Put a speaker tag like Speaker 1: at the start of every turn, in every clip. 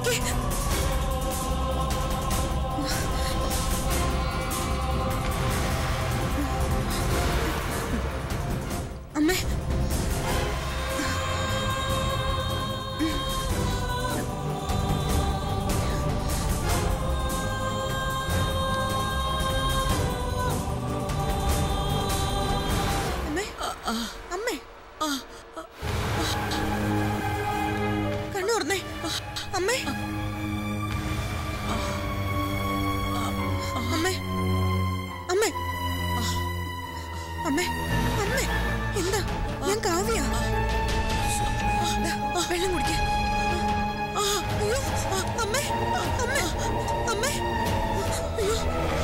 Speaker 1: കുടിക്കേ അമ്മേ അമ്മേ അമ്മേ കണ്ണു തുറന്നേ അമ്മേ അമ്മേ അമ്മേ അമ്മേ അമ്മേ എന്താ ഞാൻ കാവ്യ ദാ, വെള്ളം കുടിക്കേ അയ്യോ അമ്മേ അമ്മേ അമ്മേ അയ്യോ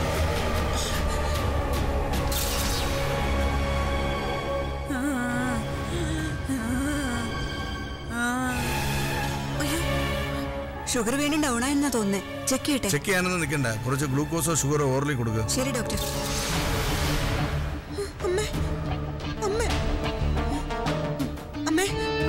Speaker 2: ഷുഗർ വീണ്ടും ഡൗൺ ആയെന്നാ തോന്നുന്നേ ചെക്ക് ചെയ്യട്ടെ
Speaker 3: ചെക്ക് ചെയ്യാനൊന്നും നിൽക്കണ്ട കുറച്ച് ഗ്ലൂക്കോസോ ഷുഗറോ ഓർലി കൊടുക്കുക
Speaker 2: ശരി ഡോക്ടർ
Speaker 1: അമ്മേ അമ്മേ അമ്മേ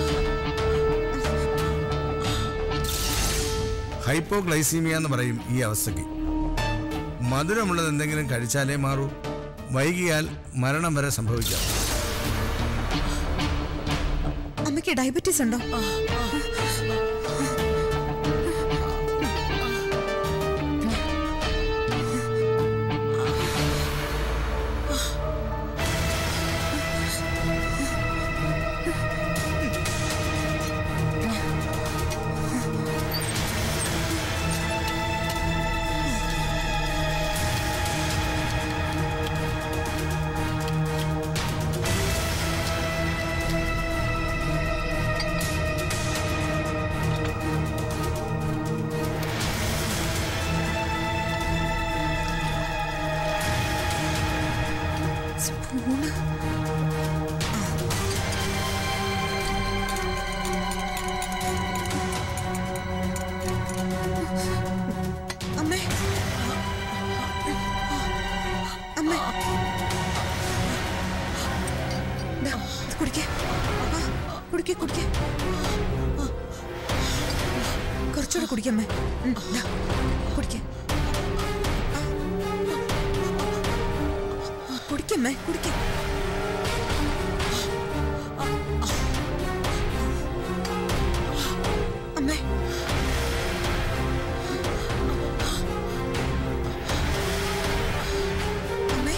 Speaker 3: ഹൈപ്പോഗ്ലൈസീമിയ എന്ന് പറയും ഈ അവസ്ഥയ്ക്ക് മധുരമുള്ളത് എന്തെങ്കിലും കഴിച്ചാലേ മാറൂ വൈകിയാൽ മരണം വരെ സംഭവിക്കാം
Speaker 1: അമ്മയ്ക്ക് ഡയബറ്റീസ് ഉണ്ടോ സ്പൂണ് അമ്മേ അമ്മേ ദാ, ഇത് കുടിക്കേ ആ, കുടിക്കേ കുടിക്കേ കുറച്ചുകൂടെ കുടിക്കമ്മേ ഉം, ദാ, കുടിക്കേ കുടിക്കമ്മേ കുടിക്കേ അമ്മേ അമ്മേ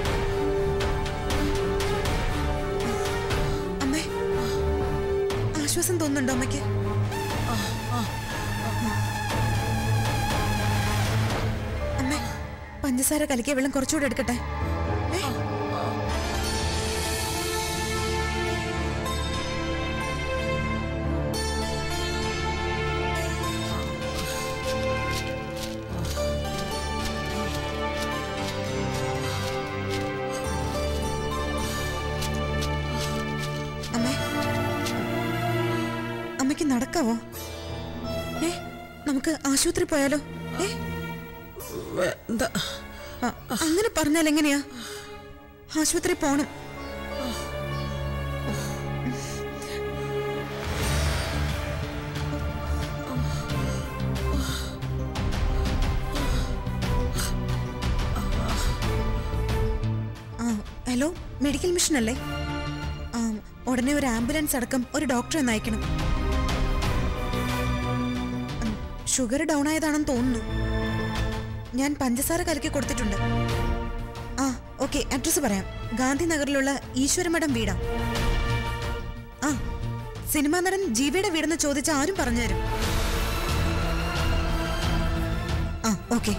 Speaker 1: അമ്മേ ആശ്വാസം തോന്നുന്നുണ്ടോ അമ്മയ്ക്ക് അമ്മേ പഞ്ചസാര കലക്കിയ വെള്ളം കുറച്ചുകൂടെ എടുക്കട്ടെ ഏ? അമ്മേ അമ്മയ്ക്ക് നടക്കാവോ ഏ നമുക്ക് ആശുപത്രി പോയാലോ ഏ
Speaker 4: വേണ്ട
Speaker 1: ആ, അങ്ങനെ പറഞ്ഞാൽ എങ്ങനെയാ ആശുപത്രി പോണം ആ ഹലോ മെഡിക്കൽ മിഷൻ അല്ലേ ആ ഉടനെ ഒരു ആംബുലൻസ് അടക്കം ഒരു ഡോക്ടറെ ഒന്ന് അയക്കണം ഉം, ഷുഗർ ഡൗൺ ആയതാണെന്ന് തോന്നുന്നു ഞാൻ പഞ്ചസാര കലക്കി കൊടുത്തിട്ടുണ്ട് ആ ഓക്കെ അഡ്രസ്സ് പറയാം ഗാന്ധിനഗറിലുള്ള ഈശ്വരമഠം വീടാ ആ സിനിമാ നടൻ ജീവയുടെ വീടെന്ന് ചോദിച്ച ആരും പറഞ്ഞുതരും ആ ഓക്കെ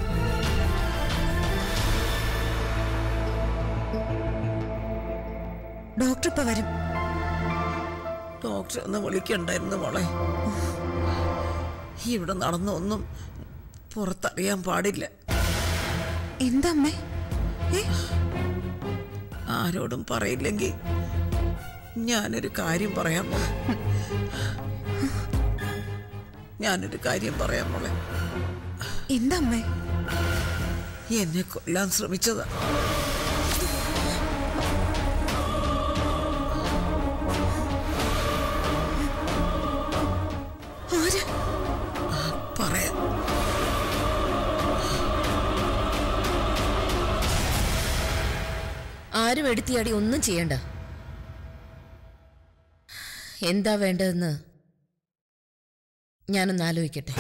Speaker 1: ഡോക്ടർ ഇപ്പൊ വരും
Speaker 4: ഡോക്ടറെ ഒന്ന് വിളിക്കണ്ടായിരുന്നു മോളെ ഇവിടെ നടന്നൊന്നും പുറത്തറിയാൻ പാടില്ല
Speaker 1: എന്താ അമ്മേ ഏ
Speaker 4: ആരോടും പറയില്ലെങ്കിൽ ഞാനൊരു കാര്യം പറയാൻ മോളെ ഞാനൊരു കാര്യം പറയാൻ മോളെ
Speaker 1: എന്താ അമ്മേ
Speaker 4: എന്നെ കൊല്ലാൻ ശ്രമിച്ചതാ
Speaker 1: ആര്
Speaker 4: പറയാം
Speaker 5: ആരും എടുത്തിയാടി ഒന്നും ചെയ്യണ്ട എന്താ വേണ്ടതെന്ന് ഞാനൊന്ന് ആലോചിക്കട്ടെ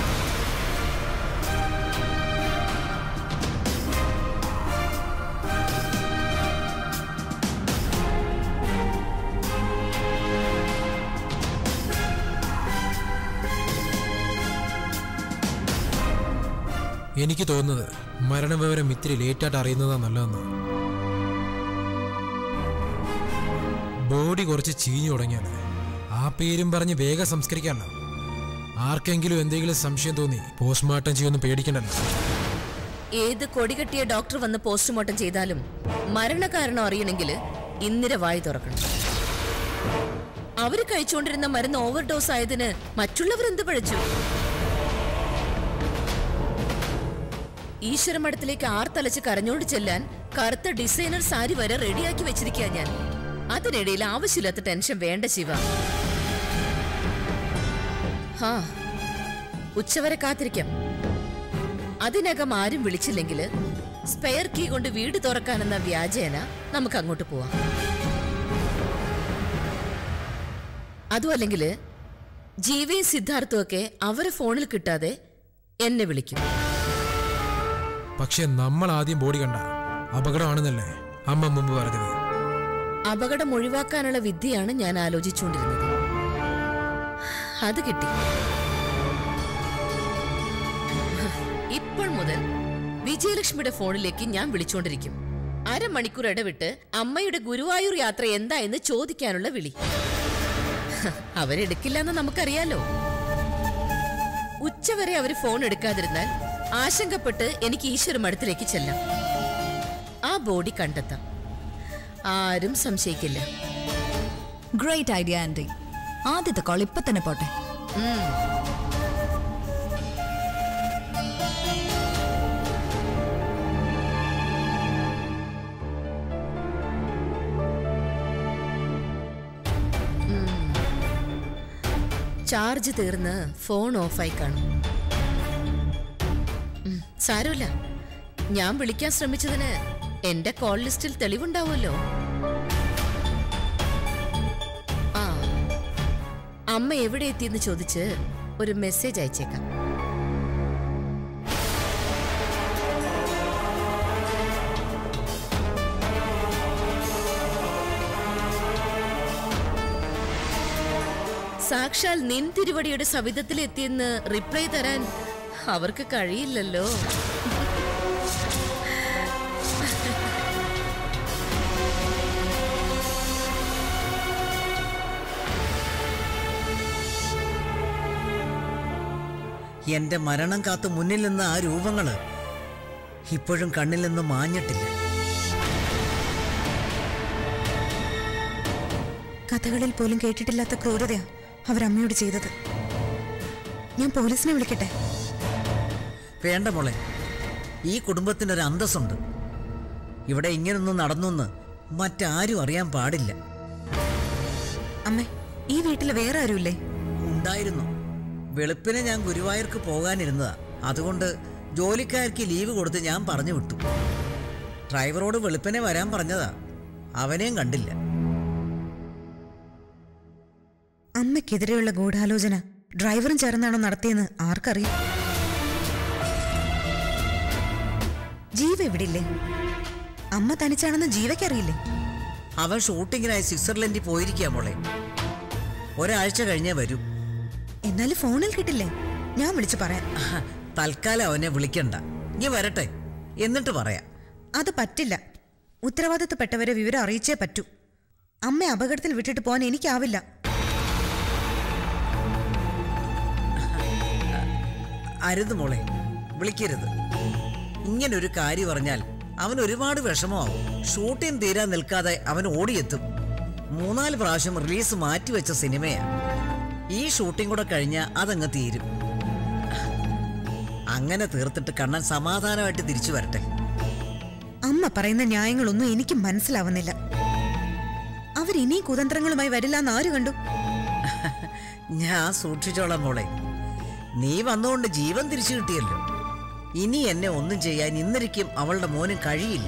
Speaker 6: എനിക്ക് തോന്നുന്നത് മരണവിവരം ഇത്തിരി ലേറ്റായിട്ട് അറിയുന്നതാ നല്ലതെന്ന് ബോഡി കുറച്ച് ചീഞ്ഞു തുടങ്ങിയാൽ ആ പേരും പറഞ്ഞ് വേഗം സംസ്കരിക്കാമല്ലോ ആർക്കെങ്കിലും എന്തെങ്കിലും സംശയം തോന്നി പോസ്റ്റ്മോർട്ടം ചെയ്യുമെന്ന് പേടിക്കണ്ടല്ലോ
Speaker 5: ഏത് കൊടികെട്ടിയ ഡോക്ടർ വന്ന് പോസ്റ്റ്മോർട്ടം ചെയ്താലും മരണകാരണം അറിയണമെങ്കിൽ ഇന്ദിര വായി തുറക്കണം അവര് കഴിച്ചുകൊണ്ടിരുന്ന മരുന്ന് ഓവർഡോസ് ആയതിന് മറ്റുള്ളവർ എന്ത് പഴച്ചു ഈശ്വരമഠത്തിലേക്ക് ആർത്തലച്ച് കരഞ്ഞോണ്ട് ചെല്ലാൻ കറുത്ത ഡിസൈനർ സാരി വരെ റെഡിയാക്കി വെച്ചിരിക്കുക ഞാൻ അതിനിടയിൽ ആവശ്യമില്ലാത്ത ടെൻഷൻ വേണ്ട ശിവ ഹാ ഉച്ചവരെ കാത്തിരിക്കാം അതിനകം ആരും വിളിച്ചില്ലെങ്കിൽ സ്പെയർ കീ കൊണ്ട് വീട് തുറക്കാനെന്ന വ്യാജേന നമുക്ക് അങ്ങോട്ട് പോവാം അതും അല്ലെങ്കിൽ ജീവയും സിദ്ധാർത്ഥവും ഒക്കെ അവരെ ഫോണിൽ കിട്ടാതെ എന്നെ വിളിക്കും
Speaker 6: പക്ഷെ നമ്മൾ ആദ്യം ബോഡി കണ്ട അപകടമാണെന്നല്ലേ അമ്മ മുമ്പ് പറഞ്ഞത്
Speaker 5: അപകടം ഒഴിവാക്കാനുള്ള വിദ്യയാണ് ഞാൻ ആലോചിച്ചുകൊണ്ടിരുന്നത് അത് കിട്ടി ഇപ്പോൾ മുതൽ വിജയലക്ഷ്മിയുടെ ഫോണിലേക്ക് ഞാൻ വിളിച്ചുകൊണ്ടിരിക്കും അരമണിക്കൂർ ഇടവിട്ട് അമ്മയുടെ ഗുരുവായൂർ യാത്ര എന്താ എന്ന് ചോദിക്കാനുള്ള വിളി അവരെടുക്കില്ല എന്ന് നമുക്കറിയാലോ ഉച്ചവരെ അവര് ഫോൺ എടുക്കാതിരുന്നാൽ ആശങ്കപ്പെട്ട് എനിക്ക് ഈശ്വര മഠത്തിലേക്ക് ചെല്ലാം ആ ബോഡി കണ്ടെത്താം ആരും സംശയിക്കില്ല
Speaker 7: ഗ്രേറ്റ് ഐഡിയ ആൻറ്റി ആദ്യത്തെ കോൾ ഇപ്പൊ തന്നെ പോട്ടെ
Speaker 5: ഉം. ഉം. ചാർജ് തീർന്ന് ഫോൺ ഓഫായി കാണും ഉം, സാരമില്ല ഞാൻ വിളിക്കാൻ ശ്രമിച്ചതിന് എന്റെ കോൾ ലിസ്റ്റിൽ തെളിവുണ്ടാവുമല്ലോ ആ അമ്മ എവിടെ എത്തിയെന്ന് ചോദിച്ച് ഒരു മെസ്സേജ് അയച്ചേക്കാം സാക്ഷാൽ നിൻ തിരുവടിയുടെ സവിധത്തിൽ എത്തിയെന്ന് റിപ്ലൈ തരാൻ അവർക്ക് കഴിയില്ലല്ലോ
Speaker 8: എന്റെ മരണം കാത്ത് മുന്നിൽ നിന്ന ആ രൂപങ്ങള് ഇപ്പോഴും കണ്ണിൽ നിന്ന് മാഞ്ഞിട്ടില്ല
Speaker 1: കഥകളിൽ പോലും കേട്ടിട്ടില്ലാത്ത ക്രൂരതയാ അവരമ്മയോട് ചെയ്തത് ഞാൻ പോലീസിനെ വിളിക്കട്ടെ
Speaker 8: വേണ്ട മോളെ ഈ കുടുംബത്തിനൊരു അന്തസ്സുണ്ട് ഇവിടെ ഇങ്ങനൊന്നും നടന്നു മറ്റാരും അറിയാൻ പാടില്ല
Speaker 1: അമ്മേ ഈ വീട്ടിൽ വേറെ ആരുമില്ലേ
Speaker 8: ഉണ്ടായിരുന്നു വെളുപ്പിനെ ഞാൻ ഗുരുവായൂർക്ക് പോകാനിരുന്നതാ അതുകൊണ്ട് ജോലിക്കാർക്ക് ലീവ് കൊടുത്ത് ഞാൻ പറഞ്ഞു വിട്ടു ഡ്രൈവറോട് വെളുപ്പിനെ വരാൻ പറഞ്ഞതാ അവനെയും കണ്ടില്ല
Speaker 1: അമ്മയ്ക്കെതിരെയുള്ള ഗൂഢാലോചന ഡ്രൈവറും ചേർന്നാണോ നടത്തിയെന്ന് ആർക്കറിയാം ജീവ ഇവിടില്ലേ അമ്മ തനിച്ചാണെന്ന് ജീവയ്ക്കറിയില്ലേ
Speaker 8: അവൻ ഷൂട്ടിങ്ങിനായി സ്വിറ്റ്സർലൻഡിൽ പോയിരിക്കുക മോളെ ഒരാഴ്ച കഴിഞ്ഞേ വരൂ
Speaker 1: എന്നാലും ഫോണിൽ കിട്ടില്ലേ ഞാൻ വിളിച്ചു പറയാം
Speaker 8: ആഹ്, തൽക്കാലം അവനെ വിളിക്കണ്ട ഇനി വരട്ടെ എന്നിട്ട് പറയാം
Speaker 1: അത് പറ്റില്ല ഉത്തരവാദിത്തപ്പെട്ടവരെ വിവരം അറിയിച്ചേ പറ്റൂ അമ്മ അപകടത്തിൽ വിട്ടിട്ട് പോകാൻ എനിക്കാവില്ല
Speaker 8: അരുത് മോളെ വിളിക്കരുത് ഇങ്ങനൊരു കാര്യം പറഞ്ഞാൽ അവൻ ഒരുപാട് വിഷമമാവും ഷൂട്ടിംഗ് തീരാൻ നിൽക്കാതെ അവൻ ഓടിയെത്തും മൂന്നാല് പ്രാവശ്യം റിലീസ് മാറ്റിവെച്ച സിനിമയാ ഈ ഷൂട്ടിംഗ് കൂടെ കഴിഞ്ഞാൽ അതങ്ങ് തീരും അങ്ങനെ തീർത്തിട്ട് കണ്ണൻ സമാധാനമായിട്ട് തിരിച്ചു വരട്ടെ
Speaker 1: അമ്മ പറയുന്ന ന്യായങ്ങളൊന്നും എനിക്ക് മനസ്സിലാവുന്നില്ല അവരിനി കുതന്ത്രങ്ങളുമായി വരില്ല എന്ന് ആര് കണ്ടു
Speaker 8: ഞാൻ സൂക്ഷിച്ചോളാം മോളെ നീ വന്നുകൊണ്ട് ജീവൻ തിരിച്ചു കിട്ടിയല്ലോ ഇനി എന്നെ ഒന്നും ചെയ്യാൻ ഇന്നരിക്കും അവളുടെ മോനും കഴിയില്ല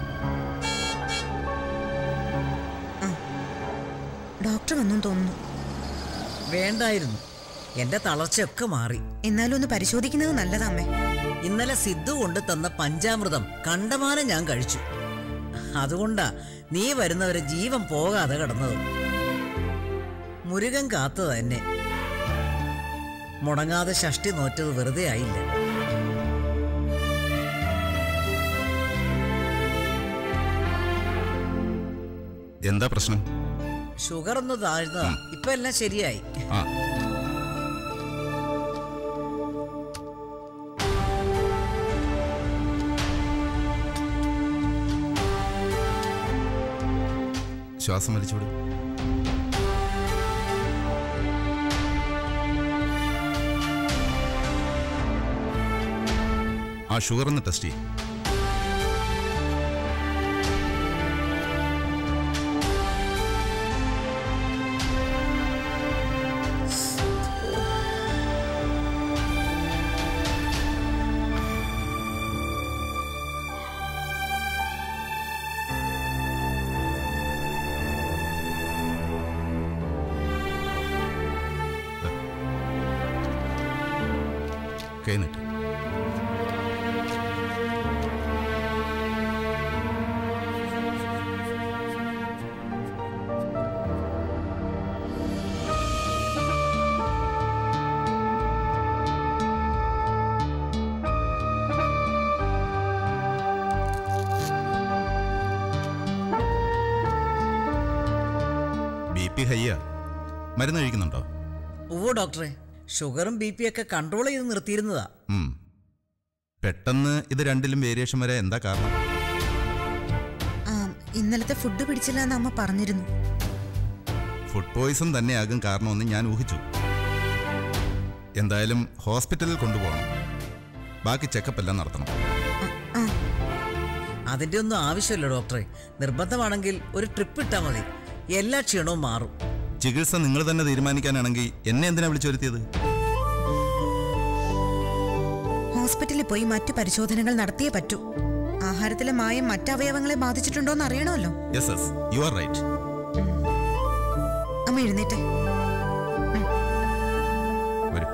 Speaker 1: ഡോക്ടർ വന്നു തോന്നുന്നു
Speaker 8: വേണ്ടായിരുന്നു എന്റെ തളർച്ചയൊക്കെ മാറി
Speaker 1: എന്നാലും ഒന്ന് പരിശോധിക്കുന്നത് നല്ലതാ അമ്മേ
Speaker 8: ഇന്നലെ സിദ്ധു കൊണ്ട് തന്ന പഞ്ചാമൃതം കണ്ടമാനം ഞാൻ കഴിച്ചു അതുകൊണ്ടാ നീ വരുന്നവരെ ജീവൻ പോകാതെ കിടന്നത് മുരുകൻ കാത്തത് എന്നെ മുടങ്ങാതെ ഷഷ്ടി നോറ്റത് വെറുതെ ആയില്ല
Speaker 9: എന്താ പ്രശ്നം
Speaker 8: ഷുഗർ ഒന്ന് താഴ്ന്നതാ ഇപ്പൊ എല്ലാം ശരിയായി
Speaker 9: ആ ശ്വാസം വലിച്ചുവിടും ആ ഷുഗർ ഒന്ന് ടെസ്റ്റ് ചെയ്യും കഴിഞ്ഞിട്ട് ബി പി ഹയ്യ മരുന്ന് കഴിക്കുന്നുണ്ടോ
Speaker 8: ഉവ്വോ ഡോക്ടറെ ഷുഗറും ബി പി ഒക്കെ കൺട്രോൾ ചെയ്ത് നിർത്തിയിരുന്നതാ
Speaker 9: ഉം. പെട്ടെന്ന് ഇത് രണ്ടിലും വേരിയേഷൻ വരെ എന്താ കാരണം
Speaker 1: ആ ഇന്നലത്തെ ഫുഡ് പിടിച്ചില്ല എന്ന് അമ്മ പറഞ്ഞിരുന്നു
Speaker 9: ഫുഡ് പോയിസൺ തന്നെയാകും കാരണമെന്ന് ഞാൻ ഊഹിച്ചു എന്തായാലും ഹോസ്പിറ്റലിൽ കൊണ്ടുപോകണം ബാക്കി ചെക്കപ്പ് എല്ലാം നടത്തണം
Speaker 8: അതിന്റെ ഒന്നും ആവശ്യമില്ല ഡോക്ടറെ നിർബന്ധമാണെങ്കിൽ ഒരു ട്രിപ്പ് ഇട്ടാൽ മതി എല്ലാ ക്ഷീണവും മാറും
Speaker 9: ചികിത്സ നിങ്ങൾ തന്നെ തീരുമാനിക്കാനാണെങ്കിൽ എന്നെ എന്തിനാ വിളിച്ചു വരുത്തിയത്
Speaker 1: ഹോസ്പിറ്റലിൽ പോയി മറ്റു പരിശോധനകൾ നടത്തിയേ പറ്റൂ ആഹാരത്തിലെ മായം മറ്റവയവങ്ങളെ ബാധിച്ചിട്ടുണ്ടോ എന്ന് അറിയണമല്ലോ
Speaker 9: yes yes you are right
Speaker 1: അമ്മ എഴുന്നേറ്റേ
Speaker 9: വരൂ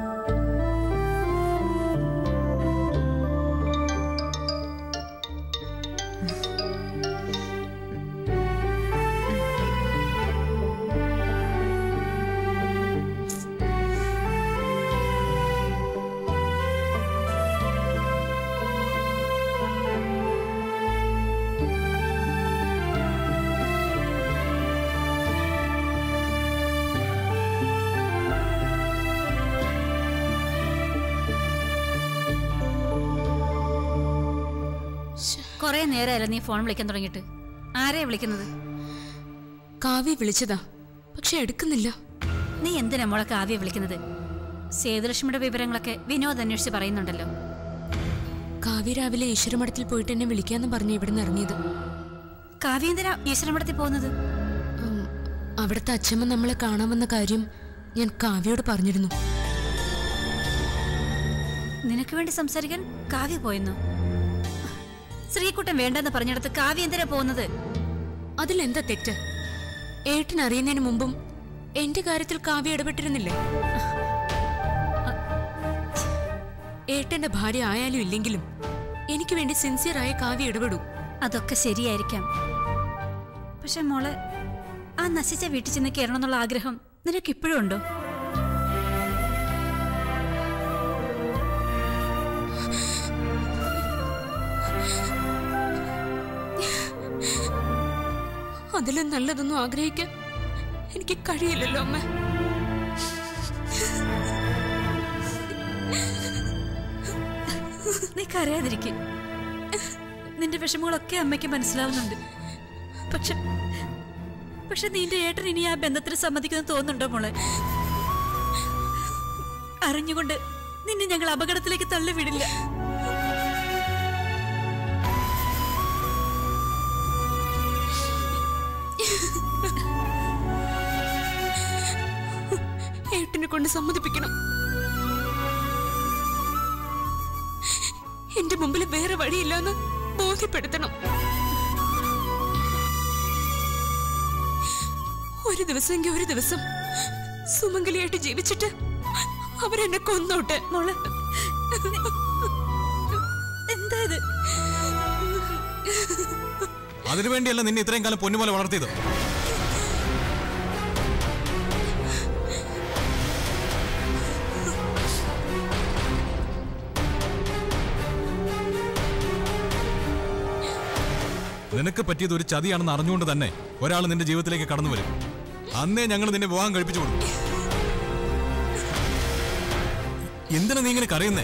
Speaker 10: കുറെ നേരമല്ല നീ ഫോൺ വിളിക്കാൻ തുടങ്ങിയിട്ട് ആരെയാ വിളിക്കുന്നത്
Speaker 11: കാവ്യ വിളിച്ചതാ പക്ഷെ എടുക്കുന്നില്ല
Speaker 10: നീ എന്തിനാ മോളെ കാവ്യ വിളിക്കുന്നത് സേതുലക്ഷ്മിയുടെ വിവരങ്ങളൊക്കെ വിനോദ് അന്വേഷിച്ച് പറയുന്നുണ്ടല്ലോ
Speaker 11: കാവ്യ രാവിലെ ഈശ്വരമഠത്തിൽ പോയിട്ട് എന്നെ വിളിക്കാന്ന് പറഞ്ഞു ഇവിടുന്ന് ഇറങ്ങിയത്
Speaker 10: കാവ്യ എന്തിനാ ഈശ്വരമഠത്തിൽ പോകുന്നത്
Speaker 11: ഉം, അവിടുത്തെ അച്ഛമ്മ നമ്മളെ കാണാമെന്ന കാര്യം ഞാൻ കാവ്യയോട് പറഞ്ഞിരുന്നു
Speaker 10: നിനക്ക് വേണ്ടി സംസാരിക്കാൻ കാവ്യ പോയെന്നു ശ്രീകുട്ടൻ വേണ്ടെന്ന് പറഞ്ഞിടത്ത് കാവ്യ എന്തിനാ പോകുന്നത്
Speaker 11: അതിലെന്താ തെറ്റ് ഏട്ടൻ അറിയുന്നതിന് മുമ്പും എന്റെ കാര്യത്തിൽ കാവ്യ ഇടപെട്ടിരുന്നില്ലേ ഏട്ടന്റെ ഭാര്യ ആയാലും ഇല്ലെങ്കിലും എനിക്ക് വേണ്ടി സിൻസിയറായ കാവ്യ ഇടപെടൂ
Speaker 10: അതൊക്കെ ശരിയായിരിക്കാം പക്ഷെ മോളെ ആ നശിച്ച വീട്ടിൽ ചെന്ന് കയറണമെന്നുള്ള ആഗ്രഹം നിനക്ക് ഇപ്പോഴും ഉണ്ടോ
Speaker 11: അതിലും നല്ലതൊന്നും ആഗ്രഹിക്കാൻ എനിക്ക് കഴിയില്ലല്ലോ അമ്മ
Speaker 10: നീ കരയാതിരിക്കും നിന്റെ വിഷമങ്ങളൊക്കെ അമ്മയ്ക്ക് മനസ്സിലാവുന്നുണ്ട് പക്ഷെ പക്ഷെ നിന്റെ ഏട്ടൻ ഇനി ആ ബന്ധത്തിന് സമ്മതിക്കുമെന്ന് തോന്നുന്നുണ്ടോ മോളെ അറിഞ്ഞുകൊണ്ട് നിന്നെ ഞങ്ങൾ അപകടത്തിലേക്ക് തള്ളിവിടില്ല
Speaker 11: ഏട്ടനെ കൊണ്ട് സമ്മതിപ്പിക്കണം എന്റെ മുമ്പിൽ വേറെ വഴിയില്ലെന്ന് ബോധ്യപ്പെടുത്തണം ഒരു ദിവസമെങ്കിൽ ഒരു ദിവസം സുമംഗലിയായിട്ട് ജീവിച്ചിട്ട് അവരെന്നെ കൊന്നോട്ടെ
Speaker 10: മോളെ എന്താ ഇത്
Speaker 9: അതിനുവേണ്ടിയല്ല നിന്നെ ഇത്രയും കാലം പൊന്നുപോലെ വളർത്തിയത് നിനക്ക് പറ്റിയത് ഒരു ചതിയാണെന്ന് അറിഞ്ഞുകൊണ്ട് തന്നെ ഒരാൾ നിന്റെ ജീവിതത്തിലേക്ക് കടന്നു വരും അന്നേ ഞങ്ങൾ നിന്നെ വിവാഹം കഴിപ്പിച്ചു കൊടുക്കും എന്തിനാ നീ ഇങ്ങനെ കരയുന്നേ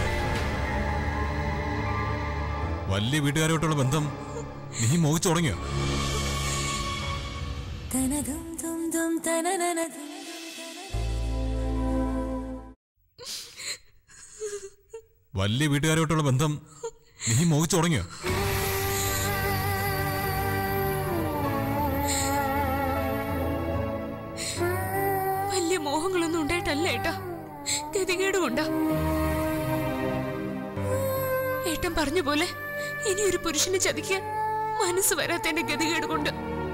Speaker 9: വലിയ വീട്ടുകാരോട്ടുള്ള ബന്ധം നീ മോഹിച്ചു തുടങ്ങിയോ വലിയ വീട്ടുകാരോട്ടുള്ള ബന്ധം നീ മോഹിച്ചു തുടങ്ങിയോ
Speaker 11: വലിയ മോഹങ്ങളൊന്നും ഉണ്ടായിട്ടല്ല ഏട്ടാ ഗതികേടും ഉണ്ടാ ഏട്ടൻ പറഞ്ഞ പോലെ ഇനി ഒരു പുരുഷനെ ചതിക്കാൻ മനസ്സ് വരാത്തതിന്റെ ഗതികേട് കൊണ്ട്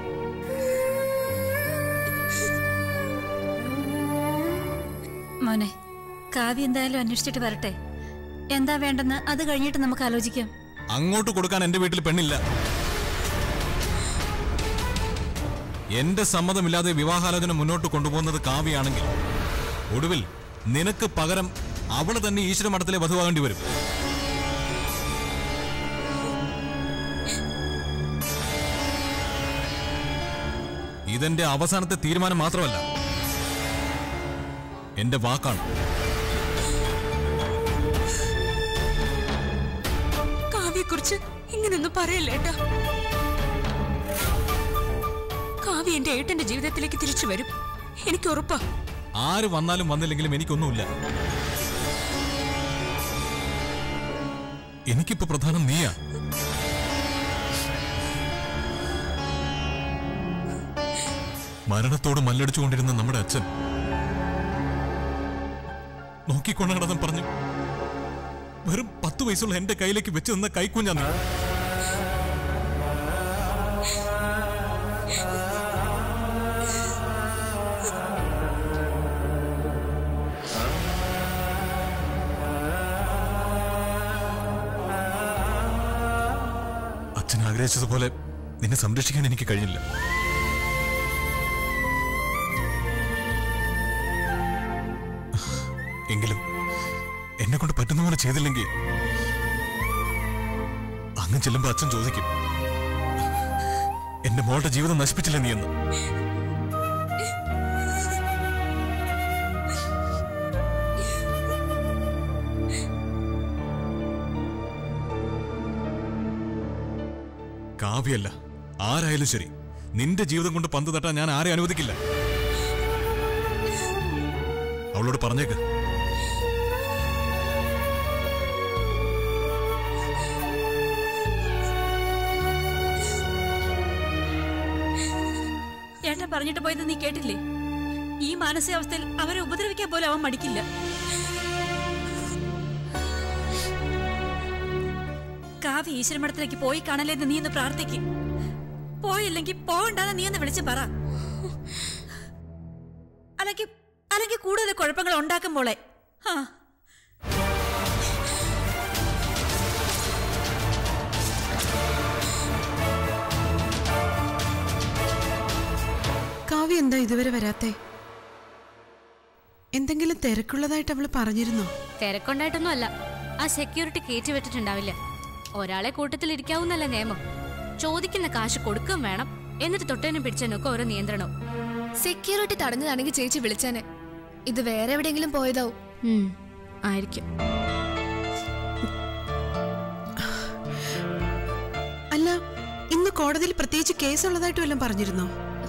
Speaker 10: മോനെ കാവ്യ എന്തായാലും അന്വേഷിച്ചിട്ട് വരട്ടെ എന്താ വേണ്ടെന്ന് അത് കഴിഞ്ഞിട്ട് നമുക്ക് ആലോചിക്കാം
Speaker 9: അങ്ങോട്ട് കൊടുക്കാൻ എന്റെ വീട്ടിൽ പെണ്ണില്ല എന്റെ സമ്മതമില്ലാതെ വിവാഹാലോചന മുന്നോട്ട് കൊണ്ടുപോകുന്നത് കാവ്യാണെങ്കിൽ ഒടുവിൽ നിനക്ക് പകരം അവള് തന്നെ ഈശ്വര മഠത്തിലെ വധുവാകേണ്ടി വരും ഇതെന്റെ അവസാനത്തെ തീരുമാനം മാത്രമല്ല എന്റെ വാക്കാണ്
Speaker 11: കാവ്യെക്കുറിച്ച് ഇങ്ങനൊന്നും പറയല്ല ഏട്ടാ കാവ്യ എന്റെ ഏട്ടന്റെ ജീവിതത്തിലേക്ക് തിരിച്ചു വരും എനിക്ക് ഉറപ്പാ
Speaker 9: ആര് വന്നാലും വന്നില്ലെങ്കിലും എനിക്കൊന്നുമില്ല എനിക്കിപ്പോ പ്രധാനം നീയാ മരണത്തോട് മല്ലടിച്ചുകൊണ്ടിരുന്ന നമ്മുടെ അച്ഛൻ നോക്കിക്കൊണ്ട് നടന്നും പറഞ്ഞു വെറും പത്ത് വയസ്സുള്ള എന്റെ കയ്യിലേക്ക് വെച്ച് നിന്ന കൈക്കുഞ്ഞാ നീ അച്ഛൻ ആഗ്രഹിച്ചതുപോലെ നിന്നെ സംരക്ഷിക്കാൻ എനിക്ക് കഴിഞ്ഞില്ല എങ്കിലും എന്നെ കൊണ്ട് പറ്റുന്ന പോലെ ചെയ്തില്ലെങ്കിൽ അങ്ങ് ചെല്ലുമ്പോ അച്ഛൻ ചോദിക്കും എന്റെ മോളുടെ ജീവിതം നശിപ്പിച്ചില്ല നീ എന്ന് കാവ്യല്ല ആരായാലും ശരി നിന്റെ ജീവിതം കൊണ്ട് പന്ത് തട്ടാൻ ഞാൻ ആരെ അനുവദിക്കില്ല അവളോട് പറഞ്ഞേക്ക്
Speaker 10: ഏട്ടൻ പറഞ്ഞിട്ട് പോയത് നീ കേട്ടില്ലേ ഈ മാനസികാവസ്ഥയിൽ അവരെ ഉപദ്രവിക്കാൻ പോലും അവൻ മടിക്കില്ല കാവ്യ ഈശ്വരമഠത്തിലേക്ക് പോയി കാണലേന്ന് നീ ഒന്ന് പ്രാർത്ഥിക്കും പോയില്ലെങ്കിൽ പോകണ്ടെന്ന് നീ ഒന്ന് വിളിച്ച് പറ അല്ലെങ്കിൽ അല്ലെങ്കിൽ കൂടുതൽ കുഴപ്പങ്ങൾ ഉണ്ടാക്കുമ്പോളെ ആ
Speaker 12: കാവ്യ എന്താ ഇതുവരെ വരാത്തെ എന്തെങ്കിലും തിരക്കുള്ളതായിട്ട് അവള് പറഞ്ഞിരുന്നോ
Speaker 13: തിരക്കുണ്ടായിട്ടൊന്നും അല്ല ആ സെക്യൂരിറ്റി കയറ്റി വിട്ടിട്ടുണ്ടാവില്ല ഒരാളെ കൂട്ടത്തിൽ ഇരിക്കാവുന്നല്ല നിയമം ചോദിക്കുന്ന കാശ് കൊടുക്കും വേണം എന്നിട്ട് തൊട്ടേനും പിടിച്ചതിനൊക്കെ ഓരോ നിയന്ത്രണവും
Speaker 14: സെക്യൂരിറ്റി തടഞ്ഞതാണെങ്കിൽ ചേച്ചി വിളിച്ചേനെ ഇത് വേറെ എവിടെയെങ്കിലും പോയതാവും
Speaker 13: ആയിരിക്കും
Speaker 12: അല്ല ഇന്ന് കോടതിയിൽ പ്രത്യേകിച്ച് കേസുള്ളതായിട്ട് വല്ലതും പറഞ്ഞിരുന്നോ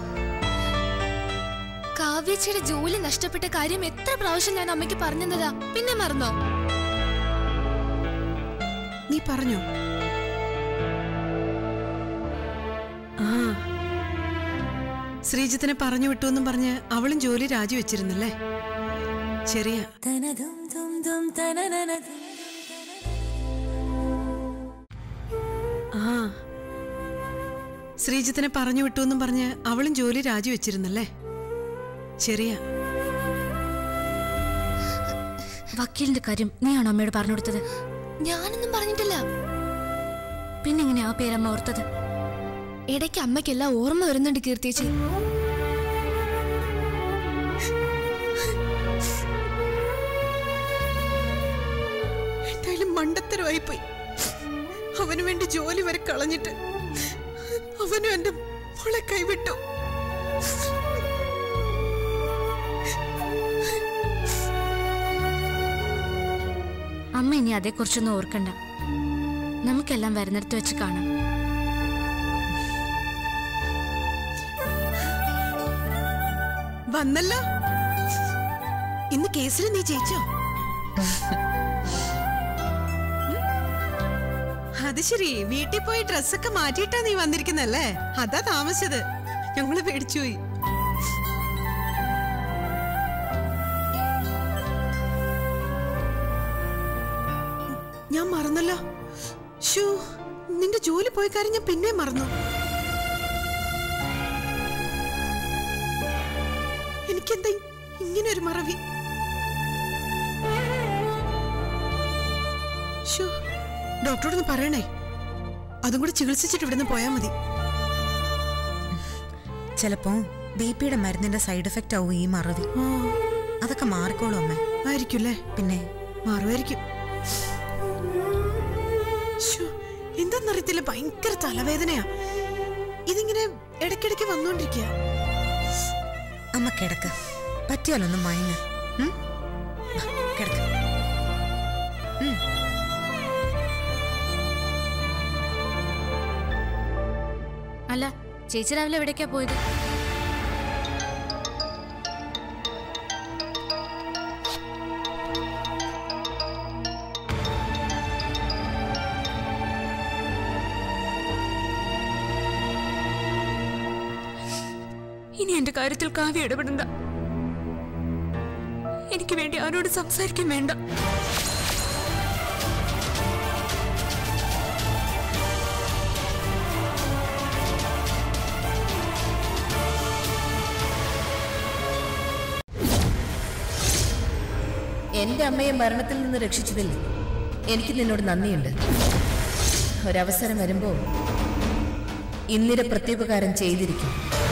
Speaker 14: കാവ്യച്ചയുടെ ജോലി നഷ്ടപ്പെട്ട കാര്യം എത്ര പ്രാവശ്യം ഞാൻ അമ്മയ്ക്ക് പറഞ്ഞതാ പിന്നെ മറന്നോ
Speaker 12: നീ പറഞ്ഞോ ആ ശ്രീജിത്തിനെ പറഞ്ഞു വിട്ടു എന്നും പറഞ്ഞ് അവളും ജോലി രാജിവെച്ചിരുന്നല്ലേ ശരിയാ ശ്രീജിത്തിനെ പറഞ്ഞു വിട്ടു എന്നും പറഞ്ഞ് അവളും ജോലി രാജിവെച്ചിരുന്നല്ലേ ശരിയാ
Speaker 13: വക്കീലിന്റെ കാര്യം നീയാണോ അമ്മയോട് പറഞ്ഞു കൊടുത്തത്
Speaker 14: ഞാനൊന്നും പറഞ്ഞിട്ടില്ല
Speaker 13: പിന്നെങ്ങനെ ആ പേരമ്മ ഓർത്തത്
Speaker 14: ഇടയ്ക്ക് അമ്മയ്ക്കെല്ലാം ഓർമ്മ വരുന്നുണ്ട് കീർത്തിയേച്ചി
Speaker 12: എന്തായാലും മണ്ടത്തരമായി പോയി അവന് വേണ്ടി ജോലി വരെ കളഞ്ഞിട്ട് അവനും എന്റെ മോളെ കൈവിട്ടു
Speaker 13: അമ്മ ഇനി അതേക്കുറിച്ചൊന്നും ഓർക്കണ്ട നമുക്കെല്ലാം വരുന്നിടത്ത് വെച്ച് കാണാം
Speaker 12: വന്നല്ലോ ഇന്ന് കേസിൽ നീ ജയിച്ചോ അത് ശരി വീട്ടിൽ പോയി ഡ്രസ്സൊക്കെ മാറ്റിയിട്ടാ നീ വന്നിരിക്കുന്നല്ലേ അതാ താമസിച്ചത് ഞങ്ങള് പേടിച്ചുപോയി ഞാൻ മറന്നല്ലോ ഷൂ നിന്റെ ജോലി പോയ കാര്യം ഞാൻ പിന്നെ മറന്നു എനിക്കെന്താ ഇങ്ങനെ ഒരു മറവി ഷോ ഡോക്ടറോടൊന്ന് പറയണേ അതും കൂടെ ചികിത്സിച്ചിട്ട് ഇവിടുന്ന് പോയാൽ മതി
Speaker 1: ചിലപ്പോ ബി പിയുടെ മരുന്നിന്റെ സൈഡ് എഫക്റ്റ് ആവും ഈ മറവി അതൊക്കെ മാറിക്കോളും അമ്മ
Speaker 12: ആയിരിക്കുമല്ലേ
Speaker 1: പിന്നെ
Speaker 12: മാറുമായിരിക്കും ശ്ശോ, എന്താന്നറിയത്തില്ല ഭയങ്കര തലവേദനയാ ഇതിങ്ങനെ ഇടയ്ക്കിടയ്ക്ക് വന്നുകൊണ്ടിരിക്കുക
Speaker 1: അമ്മ കിടക്ക് പറ്റിയാലൊന്ന് മയങ്ങ് ഉം? ആ, കിടക്ക് ഉം.
Speaker 13: അല്ല ചേച്ചി രാവിലെ എവിടേക്കാ പോയത്
Speaker 11: ഇനി എന്റെ കാര്യത്തിൽ കാവ്യ ഇടപെടണ്ട എനിക്ക് വേണ്ടി ആരോട് സംസാരിക്കാൻ വേണ്ട
Speaker 5: എന്റെ അമ്മയെ മരണത്തിൽ നിന്ന് രക്ഷിച്ചതിൽ എനിക്ക് നിന്നോട് നന്ദിയുണ്ട് ഒരവസരം വരുമ്പോൾ ഇന്ദിര പ്രത്യുപകാരം ചെയ്തിരിക്കും